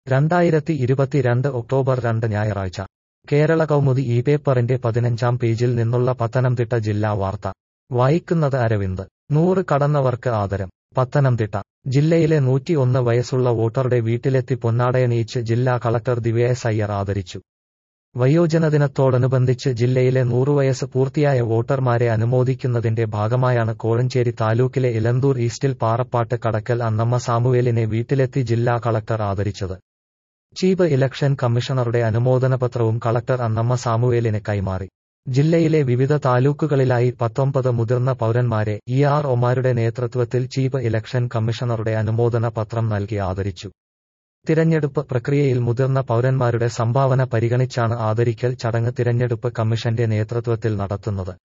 രണ്ടായിരത്തി ഇരുപത്തിരണ്ട് ഒക്ടോബർ രണ്ട് ഞായറാഴ്ച കേരള കൗമുദി ഈ പേപ്പറിന്റെ പതിനഞ്ചാം പേജിൽ നിന്നുള്ള പത്തനംതിട്ട ജില്ലാ വാർത്ത വായിക്കുന്നത് അരവിന്ദ് നൂറ് കടന്നവർക്ക് ആദരം പത്തനംതിട്ട ജില്ലയിലെ നൂറ്റി ഒന്ന് വയസ്സുള്ള വോട്ടറുടെ വീട്ടിലെത്തി പൊന്നാടയണിയിച്ച് ജില്ലാ കളക്ടർ ദിവ്യ എസ് അയ്യർ ആദരിച്ചു വയോജനദിനത്തോടനുബന്ധിച്ച് ജില്ലയിലെ നൂറുവയസ്സ് പൂർത്തിയായ വോട്ടർമാരെ അനുമോദിക്കുന്നതിന്റെ ഭാഗമായാണ് കോഴഞ്ചേരി താലൂക്കിലെ ഇലന്തൂർ ഈസ്റ്റിൽ പാറപ്പാട്ട് കടക്കൽ അന്നമ്മ സാമുവേലിനെ വീട്ടിലെത്തി ജില്ലാ കളക്ടർ ആദരിച്ചത് ചീഫ് ഇലക്ഷൻ കമ്മീഷണറുടെ അനുമോദനപത്രവും കളക്ടർ അന്നമ്മ സാമുവേലിന് കൈമാറി ജില്ലയിലെ വിവിധ താലൂക്കുകളിലായി പത്തൊമ്പത് മുതിർന്ന പൗരന്മാരെ ഇ ആർ ഒമാരുടെ നേതൃത്വത്തിൽ ചീഫ് ഇലക്ഷൻ കമ്മീഷണറുടെ അനുമോദന പത്രം നൽകി ആദരിച്ചു തിരഞ്ഞെടുപ്പ് പ്രക്രിയയിൽ മുതിർന്ന പൗരന്മാരുടെ സംഭാവന പരിഗണിച്ചാണ് ആദരിക്കൽ ചടങ്ങ് തിരഞ്ഞെടുപ്പ് കമ്മീഷന്റെ നേതൃത്വത്തിൽ നടത്തുന്നത്